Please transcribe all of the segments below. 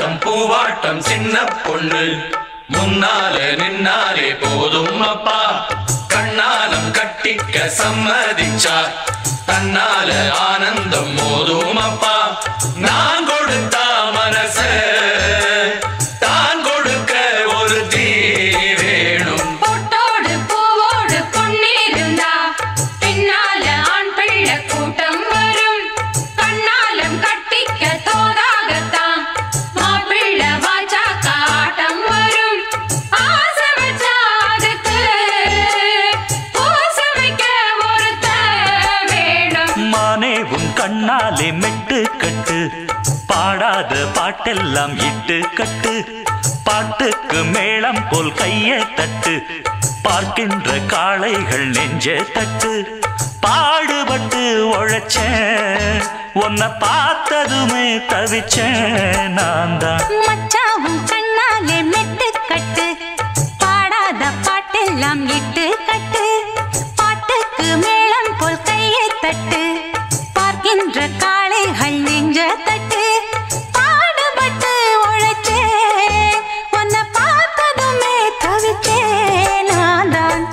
ஆட்டம் பூவாட்டம் சின்ன பொண்ணு முன்னாலே நின்னாலே போதும் அப்பா கண்ணாலம் கட்டிக்க சம்மதிச்சா தன்னால ஆனந்தம் மோதும் அப்பா நான் கொடுத்த மனச தான் கொடுக்க ஒரு தீ வேணும் பொட்டோடு பூவோடு பொன்னிருந்தா பின்னால ஆண் பிள்ளை கூட்டம் வரும் கண்ணாலம் கட்டிக்க தோதாகத்தான் மாப்பிள்ளை வாச்சா காட்டம் வரும் ஆசை வச்சா அதுக்கு பூச வைக்க ஒருத்த வேணும் மானே உன் கண்ணாலே மெட்டு கட்டு பாடாத பாட்டெல்லாம் இட்டு கட்டு பாட்டுக்கு மேளம் போல் கைய தட்டு பார்க்கின்ற காளைகள் நெஞ்ச தட்டு பாடுபட்டு உழைச்சேன் உன்னை பார்த்ததுமே தவிச்சேன் நான் தான் மச்சாவும் கண்ணாலே மெட்டு கட்டு பாடாத பாட்டெல்லாம் இட்டு கட்டு பாட்டுக்கு மேளம் போல் கையை தட்டு பார்க்கின்ற காளைகள் நெஞ்ச தட்டு பாடுபட்டு உழைச்சே உன்னை பார்த்ததுமே தவிச்சே நான் தான்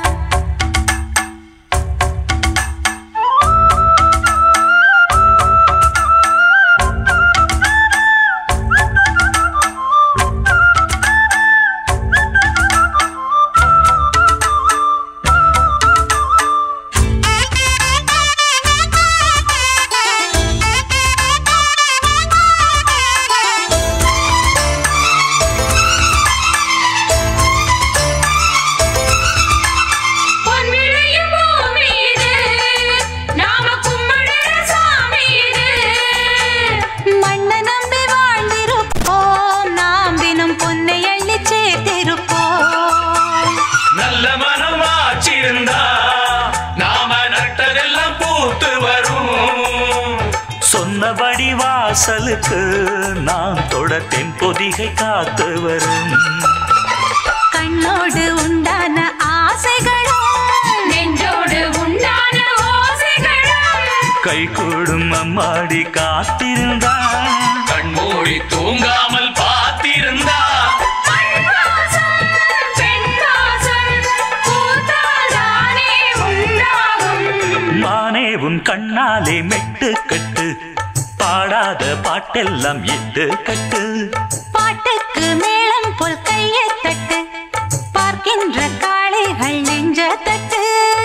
பொன் விளையும் பூமி இது நாம கும்பிடுற சாமி இது மண்ணை நம்பி வாழ்ந்திருப்போம் நாம் தினம் பொன்னை அள்ளி சேர்த்திருப்போம் நல்ல மனம் ஆச்சிருந்தா நாம நட்டதெல்லாம் பூத்து வரும் சொன்னபடி வாசலுக்கு நான் தொட தென்பொதிகை காத்து வரும் கண்ணோடு உண்டான ஆசைகளும் நெஞ்சோடு உண்டான ஓசைகளும் கை கூடும் அம்மாடி காத்திருந்தா கண்மூடி தூங்காமல் பார்த்திருந்தா மண் வாசம், பெண் வாசம், பூத்தால்தானே உண்டாகும். மானே உன் கண்ணாலே மெட்டு கட்டு பாடாத பாட்டெல்லாம் இட்டு கட்டு பாட்டுக்கு மேளம் போல் கையை தட்டு பார்க்கின்ற காளைகள் நெஞ்ச தட்டு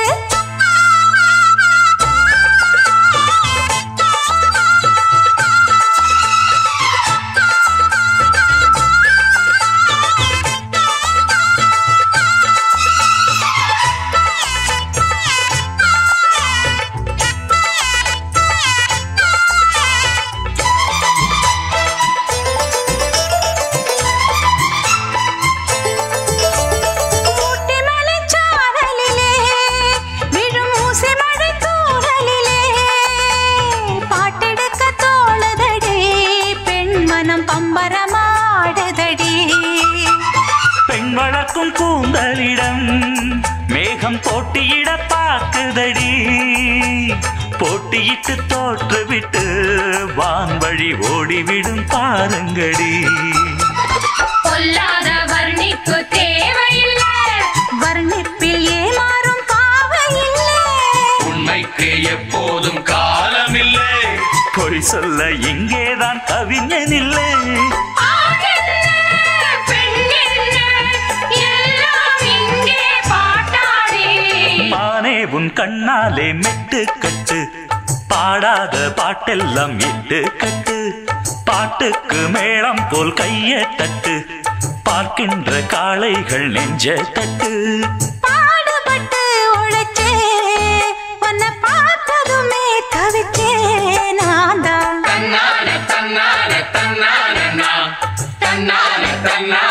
ஊட்டி மலைச்சாரலிலே விழும் ஊசி மழை தூறலிலே பாட்டெடுக்க தோழதடி பெண் மனம் பம்பரமாடுதடி பெண் வளர்க்கும் கூந்தலிடம் மேகம் போட்டியிட பார்க்குதடி போட்டியிட்டு தோற்றுவிட்டு வான்வழி ஓடிவிடும் பாருங்கடி பொல்லாத வர்ணிப்பு தேவையில்லை வர்ணிப்பில் ஏமாறும் பாவையில்லை உண்மைக்கு எப்போதும் காலமில்லை பொய் சொல்ல இங்கேதான் கவிஞனில்லை ஆணென்ன, பெண்ணென்ன, எல்லாம் இங்கே பாட்டாடி மானே உன் கண்ணாலே மெட்டு கட்டு பாடாத பாட்டெல்லாம் இட்டு கட்டு பாட்டுக்கு மேளம் போல் கைய தட்டு பார்க்கின்ற காளைகள் நெஞ்ச தட்டு பாடுபட்டு உழைச்சே உன்னை பார்த்ததுமே தவிச்சே நான் தான் தன்னால தன்னால தன்னால நான் தன்னால தன்னால